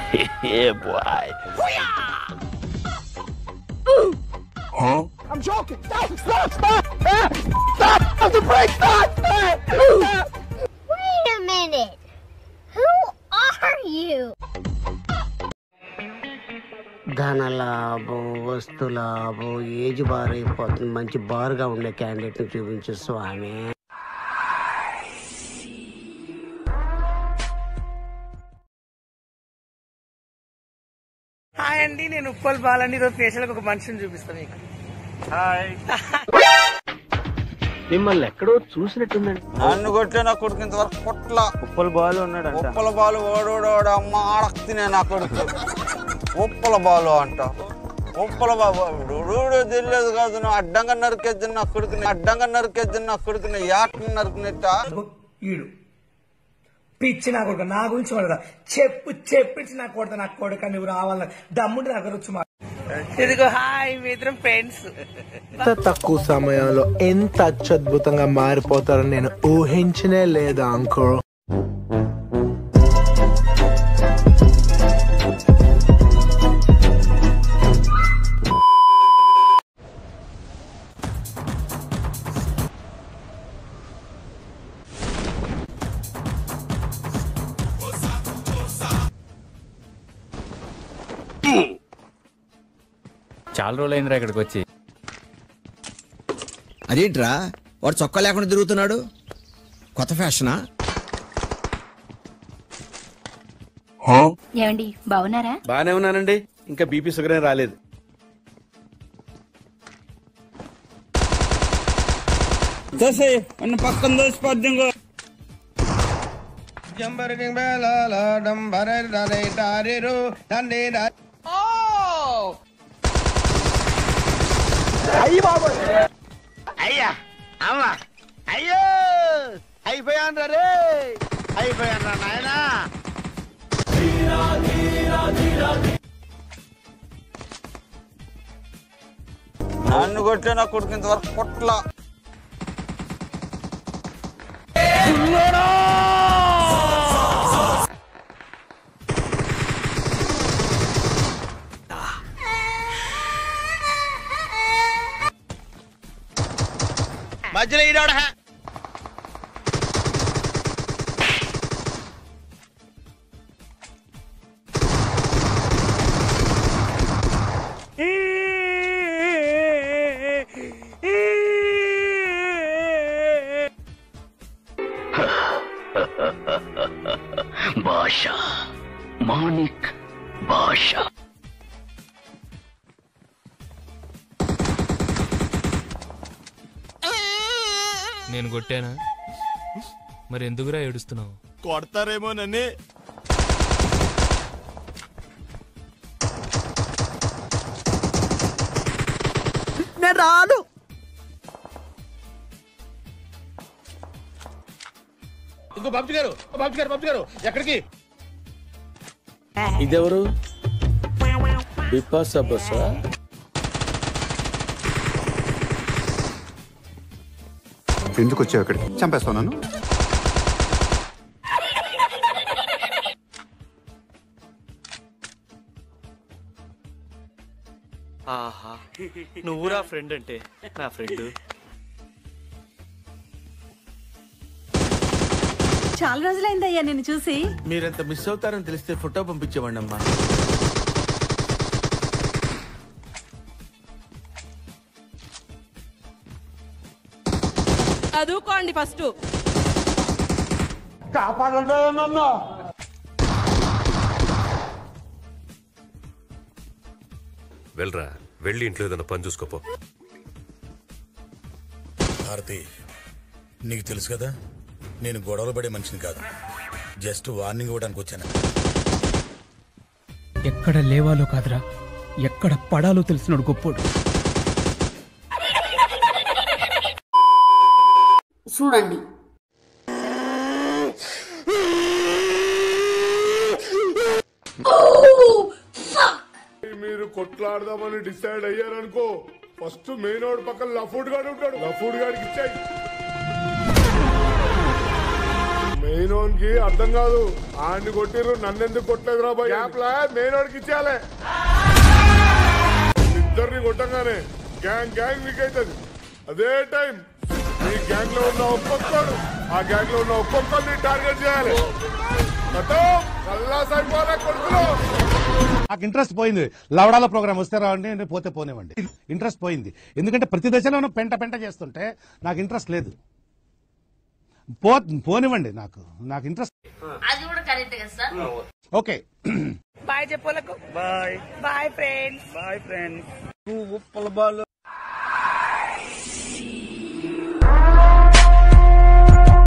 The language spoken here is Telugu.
yeah, boy. I'm joking. Stop! Stop! Stop! Ah! Stop! Stop the brake! Stop! Stop! Stop! Wait a minute. Who are you? ధన లాభం వస్తు లాభం ఏజ్ బార్ అయిపోతుంది మంచి బారుగా ఉండే క్యాండిడేట్ ని చూపించు స్వామి హాయ్ అండి నేను ఉప్పల్ బాలని ఈరోజు ఫేషియల్ ఒక మనిషిని చూపిస్తాను మీకు మిమ్మల్ని ఎక్కడో చూసినట్టుందండి నన్ను కొట్టే నా కొడుకు ఇంతవరకు కొట్ల ఉప్పల బాలు ఉన్నాడు ఉప్పల బాలు ఓడోడోడు అమ్మ ఆడక్తినే నా కొడుకు ఉప్పల బాలు అంట ఉప్పల బాబు రూడు తెలియదు కాదు నువ్వు అడ్డంగా నరికేద్ది నా కొడుకుని అడ్డంగా నరికేద్ది నా కొడుకుని యాటని నరికినట్ట ఈడు పిచ్చి నా కొడుకు నా గురించి కొడతా చెప్పు చెప్పించి నా కొడతా నా కొడుకు నువ్వు రావాల దమ్ముంటే నా గురించి మా ఇదిగో హాయ్ మీ ఇద్దరం ఫ్రెండ్స్ ఎంత తక్కువ సమయంలో ఎంత అత్యద్భుతంగా మారిపోతారని నేను ఊహించనే లేదు అంకుల్ చాలా రోజులైందిరా ఇక్కడికి వచ్చి అదేంట్రా వాడు చొక్కా లేకుండా తిరుగుతున్నాడు కొత్త ఫ్యాషనా ఏమండి బాగున్నారా బానే ఉన్నానండి ఇంకా బీపీ షుగర్ ఏం రాలేదు పక్కన దోసిపోద్ది అయ్యా అమ్మ అయ్యో అయిపోయాను రే అయిపోయాను రా నాయనా నన్ను కొట్టే నా కొడుకు ఇంతవరకు కొట్ల మధ్యలో ఈడోడ భాష మానిక్ భాష నేను కొట్టానా మరి ఎందుకురా ఏడుస్తున్నావు కొడతారేమో నన్ను నేను రాను ఇంకో బాబు గారు బాబు గారు బాబు గారు ఎక్కడికి ఇదెవరు బిపాసా బస్సా ఎందుకు వచ్చావు ఇక్కడికి చంపేస్తావు నన్ను ఆహా నువ్వురా ఫ్రెండ్ అంటే నా ఫ్రెండ్ చాలా రోజులైందయ్యా నిన్ను చూసి మీరెంత మిస్ అవుతారని తెలిస్తే ఫోటో పంపించేవాడి అమ్మా చదువుకోండి ఫస్ట్ వెళ్ళరా వెళ్ళి ఇంట్లో ఏదైనా పని చూసుకోపో భారతి నీకు తెలుసు కదా నేను గొడవలు పడే మనిషిని కాదు జస్ట్ వార్నింగ్ ఇవ్వడానికి వచ్చాను ఎక్కడ లేవాలో కాదురా ఎక్కడ పడాలో తెలిసినాడు గొప్పోడు చూడండి మీరు కొట్లాడదామని డిసైడ్ అయ్యారనుకో ఫస్ట్ మెయిన్ రోడ్ పక్కన లఫూడ్ గాడు ఉంటాడు లఫూడ్ గాడికి ఇచ్చాయి మెయినోన్కి అర్థం కాదు ఆడిని కొట్టిర్రు నన్ను ఎందుకు కొట్టలేదు రా బాయ్ గ్యాప్లా మెయినోడికి ఇచ్చేయాలి ఇద్దరిని కొట్టంగానే గ్యాంగ్ గ్యాంగ్ వీక్ అవుతుంది అదే టైం ఈ గ్యాంగ్ లో ఉన్న ఒక్కొక్కడు ఆ గ్యాంగ్ లో ఉన్న ఒక్కొక్కరిని టార్గెట్ చేయాలి మొత్తం కల్లాస్ అయిపోలే కొడుకులు నాకు ఇంట్రెస్ట్ పోయింది లవడాల ప్రోగ్రామ్ వస్తే రావండి పోతే పోనివ్వండి ఇంట్రెస్ట్ పోయింది ఎందుకంటే ప్రతి దశలోనూ పెంట పెంట చేస్తుంటే నాకు ఇంట్రెస్ట్ లేదు పో పోనివ్వండి నాకు నాకు ఇంట్రెస్ట్ అది కూడా కరెక్ట్ కదా సార్ ఓకే బాయ్ చెప్పోలకు boy boyfriends boyfriend Uppala Balu